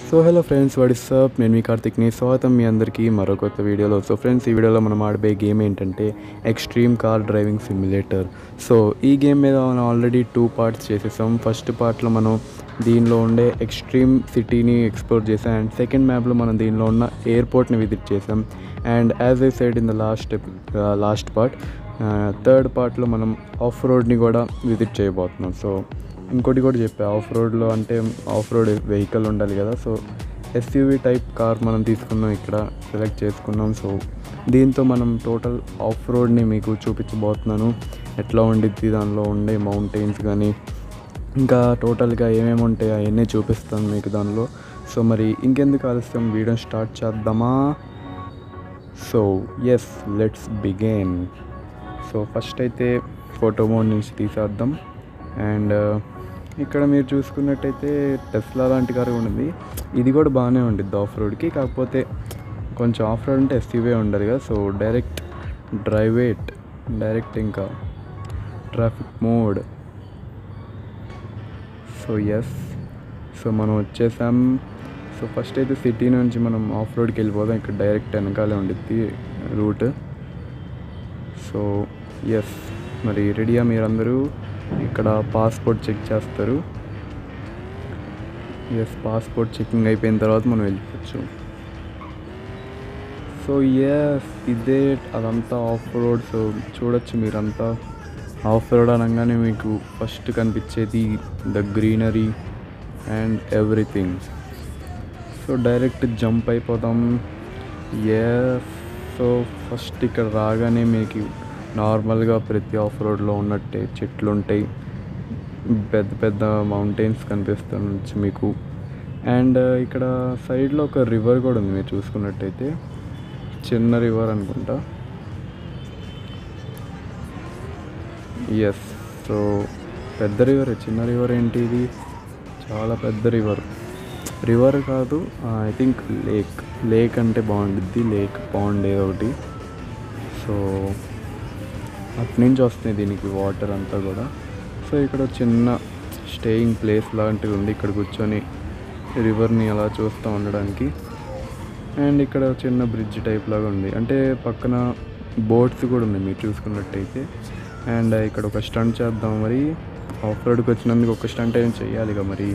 So hello friends WhatsApp నేను మీ కార్తిక్ని స్వాగతం మీ అందరికీ మరో కొత్త వీడియోలో సో ఫ్రెండ్స్ ఈ వీడియోలో మనం ఆడే గేమ్ ఏంటంటే extreme car driving simulator so ఈ గేమ్ మీద మనం ఆల్రెడీ టూ పార్ట్స్ చేసేసాం ఫస్ట్ పార్ట్లో మనం దీనిలో ఉండే ఎక్స్ట్రీమ్ సిటీని ఎక్స్ప్లోర్ చేసాం అండ్ సెకండ్ మ్యాప్లో మనం దీనిలో ఉన్న ఎయిర్పోర్ట్ని విజిట్ చేసాం and as I said in the last last part third పార్ట్లో మనం ఆఫ్ రోడ్ని కూడా విజిట్ చేయబోతున్నాం సో ఇంకోటి కూడా చెప్పా ఆఫ్ రోడ్లో అంటే ఆఫ్ రోడ్ వెహికల్ ఉండాలి కదా సో ఎస్యూవి టైప్ కార్ మనం తీసుకున్నాం ఇక్కడ సెలెక్ట్ చేసుకున్నాం సో దీంతో మనం టోటల్ ఆఫ్ రోడ్ని మీకు చూపించబోతున్నాను ఎట్లా ఉండిద్ది దానిలో ఉండే మౌంటైన్స్ కానీ ఇంకా టోటల్గా ఏమేమి ఉంటాయి అవన్నీ చూపిస్తాను మీకు దానిలో సో మరి ఇంకెందుకు ఆలస్యం వీడియో స్టార్ట్ చేద్దామా so yes let's begin so first అయితే ఫోటో మోడ్ నుంచి తీసేద్దాం అండ్ ఇక్కడ మీరు చూసుకున్నట్టయితే టెస్లా లాంటి కారు కూడా ఉంది ఇది కూడా బాగానే ఉండిద్ది ఆఫ్ రోడ్కి కాకపోతే కొంచెం ఆఫ్ రోడ్ అంటే ఎస్యూవే ఉండదు కదా so direct drive it direct ఇంకా traffic mode so yes so మనం వచ్చేసాం సో ఫస్ట్ అయితే సిటీ నుంచి మనం ఆఫ్ రోడ్కి వెళ్ళిపోదాం ఇక్కడ డైరెక్ట్ వెనకాలే ఉండిద్ది రూట్ సో ఎస్ మరి రెడీయా మీరందరూ ఇక్కడ పాస్పోర్ట్ చెక్ చేస్తారు ఎస్ పాస్పోర్ట్ చెకింగ్ అయిపోయిన తర్వాత మనం వెళ్ళిపోవచ్చు సో ఎస్ ఇదే అదంతా ఆఫ్ రోడ్ సో చూడొచ్చు మీరంతా ఆఫ్ రోడ్ అనగానే మీకు ఫస్ట్ కనిపించేది the greenery and everything so direct jump అయిపోతాం ఎస్ సో ఫస్ట్ ఇక్కడ రాగానే మీకు నార్మల్గా ప్రతి ఆఫ్ రోడ్లో ఉన్నట్టే చెట్లు ఉంటాయి పెద్ద పెద్ద మౌంటైన్స్ కనిపిస్తుంది మీకు అండ్ ఇక్కడ సైడ్లో ఒక రివర్ కూడా ఉంది మీరు చూసుకున్నట్టయితే చిన్న రివర్ అనుకుంటా ఎస్ సో పెద్ద రివర్ చిన్న రివర్ ఏంటి ఇది చాలా పెద్ద రివర్ రివర్ కాదు ఐ థింక్ లేక్ లేక్ అంటే బాగుండిద్ది లేక్ పాండ్ ఏదో ఒకటి సో అటు నుంచి వస్తుంది దీనికి వాటర్ అంతా కూడా సో ఇక్కడ చిన్న స్టేయింగ్ ప్లేస్ లాంటిది ఉంది ఇక్కడ కూర్చొని రివర్ని అలా చూస్తూ ఉండడానికి అండ్ ఇక్కడ చిన్న బ్రిడ్జ్ టైప్ లాగా ఉంది అంటే పక్కన బోట్స్ కూడా ఉన్నాయి మీరు చూసుకున్నట్టయితే అండ్ ఇక్కడ ఒక స్టంట్ చేద్దాం మరి ఆఫ్ రోడ్కి వచ్చినందుకు ఒక స్టంట్ ఏం చేయాలి ఇక మరి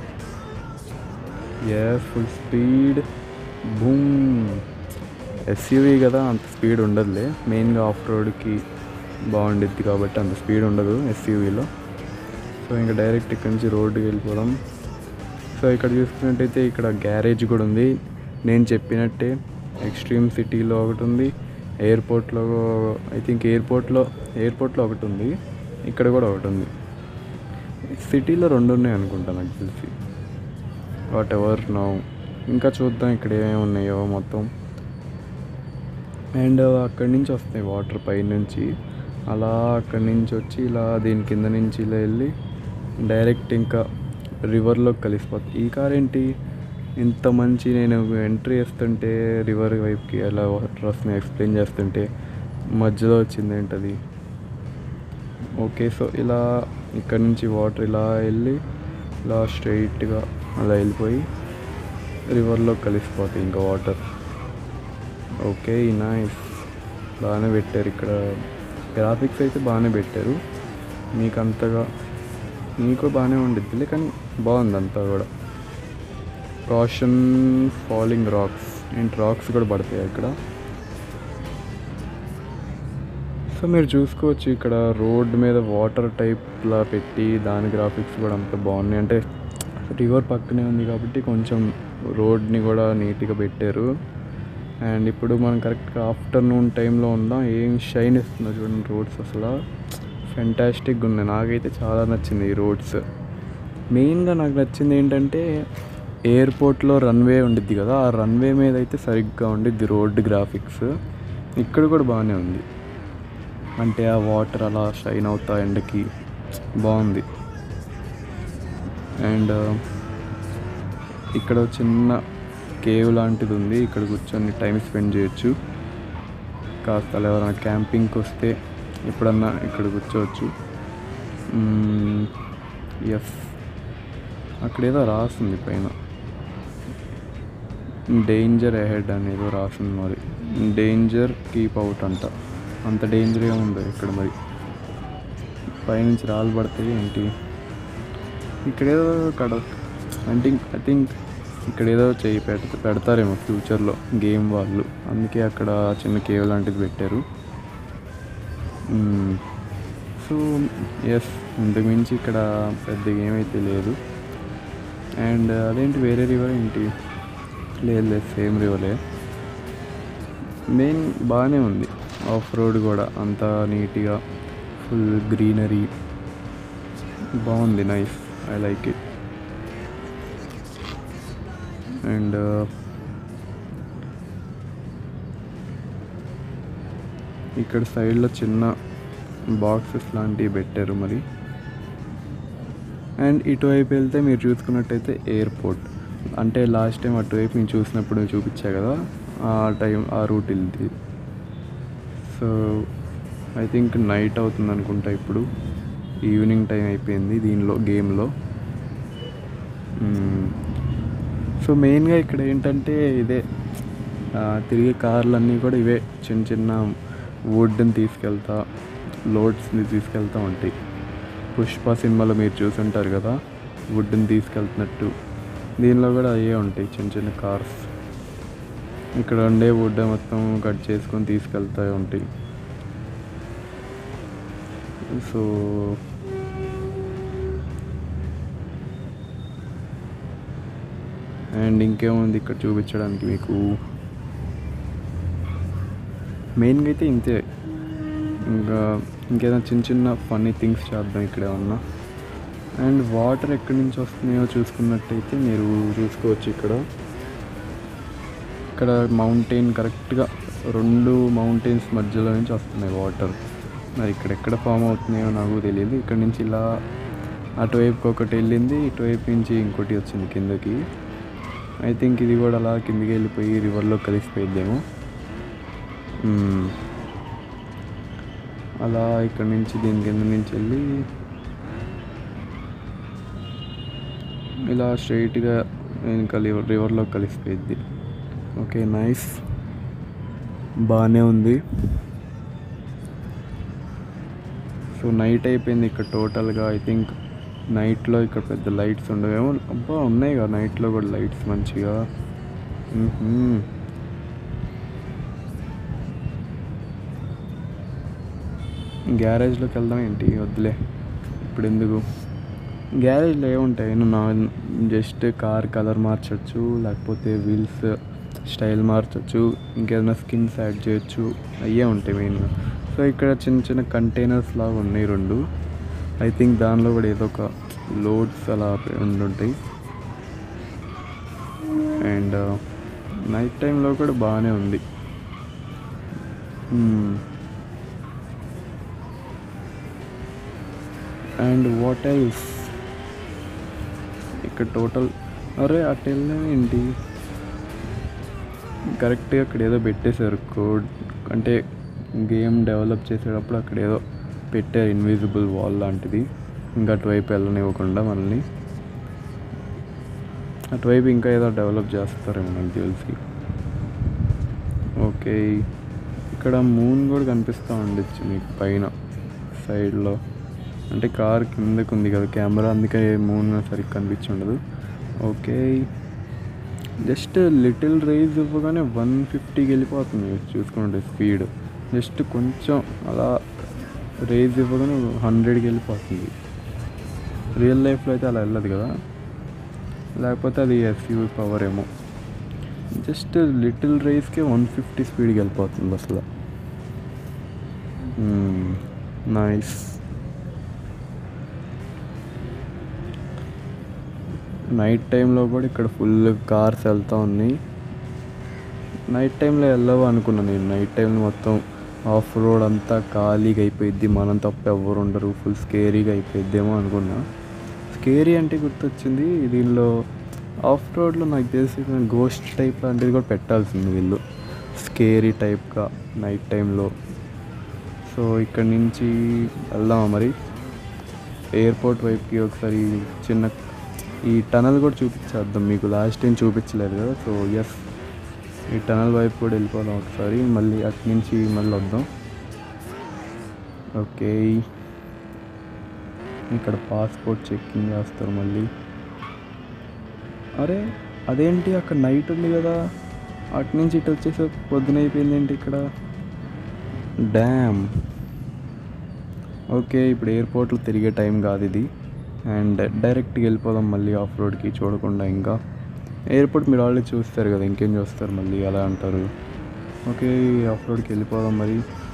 yes full speed boom SUV కదా అంత స్పీడ్ ఉండదులే మెయిన్గా ఆఫ్ రోడ్కి బాగుండిద్ది కాబట్టి అంత స్పీడ్ ఉండదు ఎస్యూవీలో సో ఇంకా డైరెక్ట్ ఇక్కడ నుంచి రోడ్డుకి వెళ్ళిపోవడం సో ఇక్కడ చూసుకున్నట్టయితే ఇక్కడ గ్యారేజ్ కూడా ఉంది నేను చెప్పినట్టే ఎక్స్ట్రీమ్ సిటీలో ఒకటి ఉంది ఎయిర్పోర్ట్లో ఐ థింక్ ఎయిర్పోర్ట్లో ఎయిర్పోర్ట్లో ఒకటి ఉంది ఇక్కడ కూడా ఒకటి ఉంది సిటీలో రెండు ఉన్నాయి అనుకుంటా నాకు తెలిసి వాట్ ఎవర్ నో ఇంకా చూద్దాం ఇక్కడ ఏమేమి ఉన్నాయో మొత్తం అండ్ అక్కడి నుంచి వస్తాయి వాటర్ పై నుంచి అలా అక్కడి నుంచి వచ్చి ఇలా దీని కింద నుంచి ఇలా వెళ్ళి డైరెక్ట్ ఇంకా రివర్లోకి కలిసిపోతుంది ఈ కార్ ఏంటి ఇంత మంచి నేను ఎంట్రీ చేస్తుంటే రివర్ వైపుకి ఎలా వాటర్ వస్తున్నాయి ఎక్స్ప్లెయిన్ చేస్తుంటే మధ్యలో వచ్చింది ఏంటది ఓకే సో ఇలా ఇక్కడ నుంచి వాటర్ ఇలా వెళ్ళి ఇలా స్ట్రైట్గా అలా వెళ్ళిపోయి రివర్లో కలిసిపోతాయి ఇంకా వాటర్ ఓకే నైస్ బాగానే పెట్టారు ఇక్కడ గ్రాఫిక్స్ అయితే బాగానే పెట్టారు మీకు అంతగా మీకు బాగానే ఉండిద్దిలే కానీ బాగుంది అంతా కూడా కాషన్ ఫాలింగ్ రాక్స్ ఏంటి రాక్స్ కూడా పడతాయి ఇక్కడ సో మీరు చూసుకోవచ్చు ఇక్కడ రోడ్ మీద వాటర్ టైప్లా పెట్టి దాని గ్రాఫిక్స్ కూడా అంత బాగున్నాయి అంటే రివర్ పక్కనే ఉంది కాబట్టి కొంచెం రోడ్ని కూడా నీట్గా పెట్టారు అండ్ ఇప్పుడు మనం కరెక్ట్గా ఆఫ్టర్నూన్ టైంలో ఉందాం ఏం షైన్ ఇస్తుందో చూడండి రోడ్స్ అసలు ఫెంటాస్టిక్గా ఉన్నాయి నాకైతే చాలా నచ్చింది ఈ రోడ్స్ మెయిన్గా నాకు నచ్చింది ఏంటంటే ఎయిర్పోర్ట్లో రన్వే ఉండిద్ది కదా ఆ రన్వే మీద అయితే సరిగ్గా ఉండిద్ది రోడ్ గ్రాఫిక్స్ ఇక్కడ కూడా బాగానే ఉంది అంటే ఆ వాటర్ అలా షైన్ అవుతా ఎండకి బాగుంది అండ్ ఇక్కడ చిన్న కేవ్ లాంటిది ఉంది ఇక్కడ కూర్చొని టైం స్పెండ్ చేయొచ్చు కాస్త అలా ఎవరైనా క్యాంపింగ్కి వస్తే ఎప్పుడన్నా ఇక్కడ కూర్చోవచ్చు ఎస్ అక్కడ ఏదో రాస్తుంది పైన డేంజర్ అహెడ్ అనేది రాసింది మరి డేంజర్ కీప్ అవుట్ అంట అంత డేంజర్ ఏముందో ఇక్కడ మరి పైనుంచి రాళ్ళు పడతాయి ఏంటి ఇక్కడేదో కడ అంటే ఐ థింక్ ఇక్కడ ఏదో చేయి పెడత పెడతారేమో ఫ్యూచర్లో గేమ్ వాళ్ళు అందుకే అక్కడ చిన్న కేవ్ లాంటిది పెట్టారు సో ఎస్ ఇంతకుమించి ఇక్కడ పెద్ద గేమ్ అయితే లేదు అండ్ అదేంటి వేరే రివర్ ఏంటి లేదు లేదు సేమ్ రివరే మెయిన్ బాగానే ఉంది ఆఫ్ రోడ్ కూడా అంతా నీట్గా ఫుల్ గ్రీనరీ బాగుంది nice I like it and ఇక్కడ సైడ్లో చిన్న బాక్సెస్ లాంటివి పెట్టారు మరి అండ్ ఇటువైపు వెళ్తే మీరు చూసుకున్నట్టయితే ఎయిర్పోర్ట్ అంటే లాస్ట్ టైం అటువైపు నేను చూసినప్పుడు చూపించా కదా ఆ టైం ఆ రూట్ వెళ్తే సో ఐ థింక్ నైట్ అవుతుంది అనుకుంటా ఇప్పుడు ఈవినింగ్ టైం అయిపోయింది దీనిలో గేమ్లో సో మెయిన్గా ఇక్కడ ఏంటంటే ఇదే ఆ, తిరిగే కార్లన్నీ కూడా ఇవే చిన్న చిన్న వుడ్ని తీసుకెళ్తా లోడ్స్ని తీసుకెళ్తా ఉంటాయి పుష్ప సినిమాలో మీరు చూసుంటారు కదా వుడ్ని తీసుకెళ్తున్నట్టు దీనిలో కూడా అయ్యే ఉంటాయి చిన్న చిన్న కార్స్ ఇక్కడ ఉండే వుడ్ మొత్తం కట్ చేసుకొని తీసుకెళ్తా ఉంటాయి సో అండ్ ఇంకేముంది ఇక్కడ చూపించడానికి మీకు మెయిన్గా అయితే ఇంతే ఇంకా ఇంకేదైనా చిన్న చిన్న ఫన్నీ థింగ్స్ చేద్దాం ఇక్కడ ఏమన్నా అండ్ వాటర్ ఎక్కడి నుంచి వస్తున్నాయో చూసుకున్నట్టయితే మీరు చూసుకోవచ్చు ఇక్కడ ఇక్కడ మౌంటైన్ కరెక్ట్గా రెండు మౌంటైన్స్ మధ్యలో నుంచి వస్తున్నాయి వాటర్ మరి ఇక్కడ ఎక్కడ ఫామ్ అవుతున్నాయో నాకు తెలియదు ఇక్కడ నుంచి ఇలా అటువైపుకి ఒకటి వెళ్ళింది ఇటువైపు నుంచి ఇంకోటి వచ్చింది కిందకి ఐ థింక్ ఇది కూడా అలా కిందికి వెళ్ళిపోయి రివర్లో కలిసిపోయిద్దేమో మ్మ్. అలా ఇక్కడ నుంచి దీని కింద నుంచి వెళ్ళి ఇలా స్ట్రైట్గా ఇంకా రివర్ రివర్లో కలిసిపోయిద్ది ఓకే నైస్ బాగానే ఉంది సో నైట్ అయిపోయింది ఇక్కడ టోటల్గా ఐ థింక్ నైట్లో ఇక్కడ పెద్ద లైట్స్ ఉండవేమో అబ్బా ఉన్నాయి కదా నైట్లో కూడా లైట్స్ మంచిగా మ్మ్హ్మ్. గ్యారేజ్లోకి వెళ్దాం ఏంటి వద్దులే ఇప్పుడు ఎందుకు గ్యారేజ్లో ఏముంటాయి నువ్వు నా జస్ట్ కార్ కలర్ మార్చచ్చు లేకపోతే వీల్స్ స్టైల్ మార్చచ్చు ఇంకేదైనా స్కిన్స్ యాడ్ చేయొచ్చు అయ్యే ఉంటాయి మెయిన్గా సో ఇక్కడ చిన్న చిన్న కంటైనర్స్ లాగా ఉన్నాయి రెండు ఐ థింక్ దానిలో కూడా ఏదో ఒక లోడ్స్ అలా ఉండుంటాయి అండ్ నైట్ టైంలో కూడా బాగానే ఉంది అండ్ వాట్ ఎల్స్ ఇక్కడ టోటల్ అరే అటు వెళ్ళాం ఏంటి కరెక్ట్గా అక్కడ ఏదో పెట్టేశారు కోడ్ అంటే గేమ్ డెవలప్ చేసేటప్పుడు అక్కడ ఏదో పెట్టారు ఇన్విజిబుల్ వాల్ లాంటిది ఇంకా అటువైపు వెళ్ళనివ్వకుండా మనల్ని అటువైపు ఇంకా ఏదో డెవలప్ చేస్తారేమో నాకు తెలిసి ఓకే ఇక్కడ మూన్ కూడా కనిపిస్తూ ఉండొచ్చు మీకు పైన సైడ్లో అంటే కార్ కిందకు ఉంది కదా కెమెరా అందుకే మూన్ సరిగ్గా కనిపించి ఉండదు ఓకే జస్ట్ లిటిల్ రైజ్ ఇవ్వగానే వన్ ఫిఫ్టీకి వెళ్ళిపోతుంది చూసుకుంటే స్పీడ్ జస్ట్ కొంచెం అలా రేజ్ ఇవ్వగానే హండ్రెడ్కి వెళ్ళిపోతుంది రియల్ లైఫ్లో అయితే అలా వెళ్ళదు కదా లేకపోతే అది ఎస్యూ పవర్ ఏమో జస్ట్ లిటిల్ రైస్కే వన్ ఫిఫ్టీ స్పీడ్కి వెళ్ళిపోతుంది అసలు నైస్ నైట్ టైంలో కూడా ఇక్కడ ఫుల్ కార్స్ వెళ్తూ ఉన్నాయి నైట్ టైంలో వెళ్ళవు అనుకున్నాను నేను నైట్ టైంలో మొత్తం ఆఫ్ రోడ్ అంతా ఖాళీగా అయిపోయిద్ది మనం తప్ప ఎవరు ఉండరు ఫుల్ స్కేరీగా అయిపోయిద్దేమో అనుకున్నా స్కేరీ అంటే గుర్తొచ్చింది దీనిలో ఆఫ్ రోడ్లో నాకు తెలిసి గోస్ట్ టైప్ లాంటిది కూడా పెట్టాల్సింది వీళ్ళు స్కేరీ టైప్గా నైట్ టైంలో సో ఇక్కడ నుంచి వెళ్దామా మరి ఎయిర్పోర్ట్ వైపుకి ఒకసారి చిన్న ఈ టనల్ కూడా చూపించేద్దాం మీకు లాస్ట్ టైం చూపించలేదు కదా సో ఎస్ ఈ టనల్ వైపు కూడా వెళ్ళిపోదాం ఒకసారి మళ్ళీ అటు నుంచి మళ్ళీ వద్దాం ఓకే ఇక్కడ పాస్పోర్ట్ చెక్కింగ్ చేస్తారు మళ్ళీ అరే అదేంటి అక్కడ నైట్ ఉంది కదా అటు నుంచి ఇటు వచ్చేసి పొద్దున అయిపోయింది ఏంటి ఇక్కడ డ్యామ్ ఓకే ఇప్పుడు ఎయిర్పోర్ట్లో తిరిగే టైం కాదు ఇది అండ్ డైరెక్ట్గా వెళ్ళిపోదాం మళ్ళీ ఆఫ్ రోడ్కి చూడకుండా ఇంకా ఎయిర్పోర్ట్ మీరు ఆల్రెడీ చూస్తారు కదా ఇంకేం చూస్తారు మళ్ళీ అలా అంటారు ఓకే ఆఫ్ రోడ్కి వెళ్ళిపోదాం మరి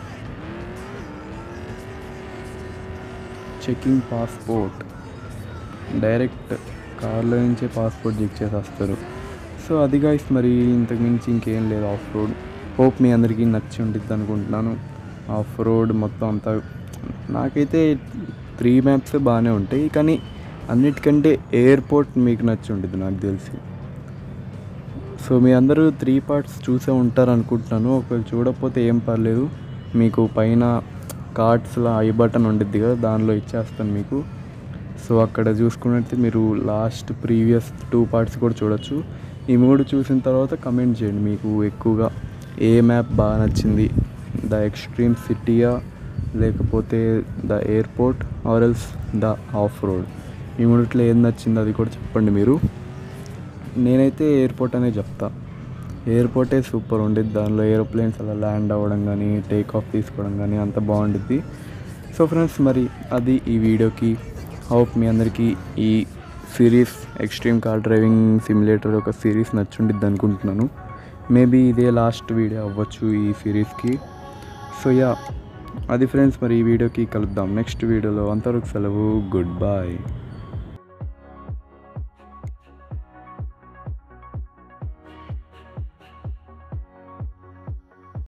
చెకింగ్ పాస్పోర్ట్ డైరెక్ట్ కార్లో నుంచే పాస్పోర్ట్ చెక్ చేసేస్తారు సో అది గాయస్ మరి ఇంతకు మించి ఇంకేం లేదు ఆఫ్ రోడ్ హోప్ మీ అందరికీ నచ్చి ఉంటుంది అనుకుంటున్నాను ఆఫ్ రోడ్ మొత్తం అంతా నాకైతే త్రీ మ్యాప్స్ బాగానే ఉంటాయి కానీ అన్నిటికంటే ఎయిర్పోర్ట్ మీకు నచ్చి ఉంటుంది నాకు తెలిసి సో మీ అందరూ త్రీ పార్ట్స్ చూసే ఉంటారు అనుకుంటున్నాను ఒకవేళ చూడకపోతే ఏం పర్లేదు మీకు పైన కార్డ్స్లో ఐ బటన్ ఉండిద్ది కదా దానిలో ఇచ్చేస్తాను మీకు సో అక్కడ చూసుకున్నట్టు మీరు లాస్ట్ ప్రీవియస్ టూ పార్ట్స్ కూడా చూడొచ్చు ఈ మూడు చూసిన తర్వాత కమెంట్ చేయండి మీకు ఎక్కువగా ఏ మ్యాప్ బాగా నచ్చింది ద ఎక్స్ట్రీమ్ సిటీయా లేకపోతే the airport or else the off road ఈ మూడిట్లో ఏది నచ్చిందో అది కూడా చెప్పండి మీరు నేనైతే ఎయిర్పోర్ట్ అనే చెప్తా ఎయిర్పోర్టే సూపర్ ఉండిద్ది దానిలో ఏరోప్లేన్స్ అలా ల్యాండ్ అవ్వడం కానీ టేక్ ఆఫ్ తీసుకోవడం కానీ అంత బాగుండిద్ది సో ఫ్రెండ్స్ మరి అది ఈ వీడియోకి హోప్ మీ అందరికీ ఈ series extreme car driving simulator ఒక సిరీస్ నచ్చుండిద్ది అనుకుంటున్నాను మేబీ ఇదే లాస్ట్ వీడియో అవ్వచ్చు ఈ సిరీస్కి సో యా అది ఫ్రెండ్స్ మరి ఈ వీడియోకి కలుద్దాం నెక్స్ట్ వీడియోలో అంతవరకు సెలవు గుడ్ బాయ్